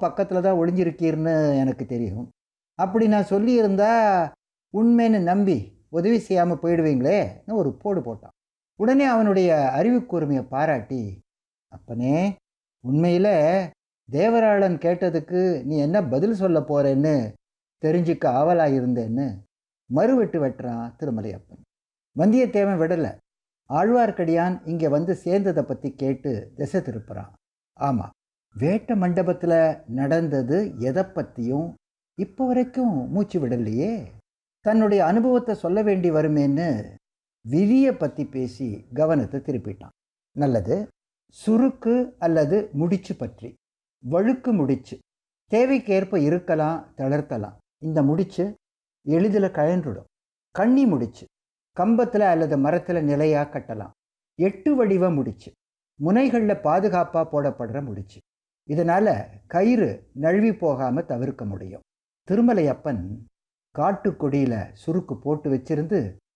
பக்கத்தில் தான் ஒளிஞ்சிருக்கீர்னு எனக்கு தெரியும் அப்படி நான் சொல்லியிருந்தா உண்மைன்னு நம்பி உதவி செய்யாமல் போயிடுவீங்களேன்னு ஒரு போடு போட்டான் உடனே அவனுடைய அறிவு கூர்மையை பாராட்டி அப்பனே உண்மையில் தேவராளன் கேட்டதுக்கு நீ என்ன பதில் சொல்ல போறேன்னு தெரிஞ்சுக்க ஆவலாக இருந்தேன்னு மறுவெட்டு வெட்டுறான் திருமலையப்பன் வந்தியத்தேவன் விடலை ஆழ்வார்க்கடியான் இங்கே வந்து சேர்ந்ததை பற்றி கேட்டு திசை திருப்புறான் ஆமாம் வேட்ட மண்டபத்தில் நடந்தது எதை பற்றியும் இப்போ வரைக்கும் மூச்சு விடலையே தன்னுடைய அனுபவத்தை சொல்ல வேண்டி வருமேன்னு விதியை பற்றி பேசி கவனத்தை திருப்பிட்டான் நல்லது சுருக்கு அல்லது முடிச்சு பற்றி வழுக்கு முடிச்சு தேவைக்கேற்ப இருக்கலாம் தளர்த்தலாம் இந்த முடிச்சு எளிதில் கழன்றுடும் கண்ணி முடிச்சு கம்பத்தில் அல்லது மரத்தில் நிலையாக கட்டலாம் எட்டு வடிவ முடிச்சு முனைகளில் பாதுகாப்பாக போடப்படுற முடிச்சு இதனால் கயிறு நழுவி போகாமல் தவிர்க்க முடியும் திருமலையப்பன் காட்டுக்கொடியில் சுருக்கு போட்டு வச்சிருந்து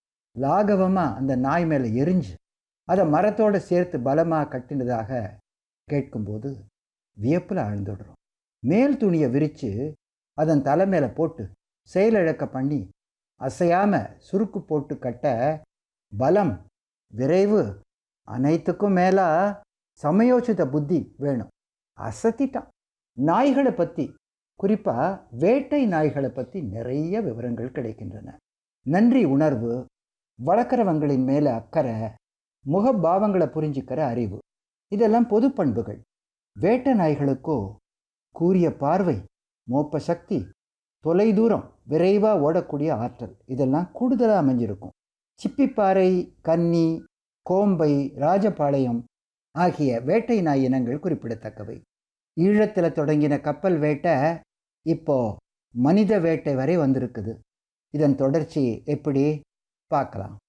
லாகவமாக அந்த நாய் மேலே எரிஞ்சு அதை மரத்தோடு சேர்த்து பலமாக கட்டினதாக கேட்கும்போது வியப்பில் ஆழ்ந்துடுறோம் மேல் துணியை விரித்து அதன் தலை மேலே போட்டு செயலிழக்க பண்ணி அசையாம சுருக்கு போட்டு கட்ட பலம் விரைவு அனைத்துக்கும் மேலா சமயோசித புத்தி வேணும் அசத்திட்டான் நாய்களை பற்றி குறிப்பாக வேட்டை நாய்களை பற்றி நிறைய விவரங்கள் கிடைக்கின்றன நன்றி உணர்வு வளர்க்குறவங்களின் மேலே அக்கறை முகபாவங்களை புரிஞ்சுக்கிற அறிவு இதெல்லாம் பொது பண்புகள் வேட்டை நாய்களுக்கோ கூரிய பார்வை மோப்ப சக்தி தொலைதூரம் விரைவாக ஓடக்கூடிய ஆற்றல் இதெல்லாம் கூடுதலாக அமைஞ்சிருக்கும் சிப்பிப்பாறை கன்னி கோம்பை ராஜபாளையம் ஆகிய வேட்டை நாய் இனங்கள் குறிப்பிடத்தக்கவை ஈழத்தில் தொடங்கின கப்பல் வேட்டை இப்போ மனித வேட்டை வரை வந்திருக்குது இதன் தொடர்ச்சி எப்படி பார்க்கலாம்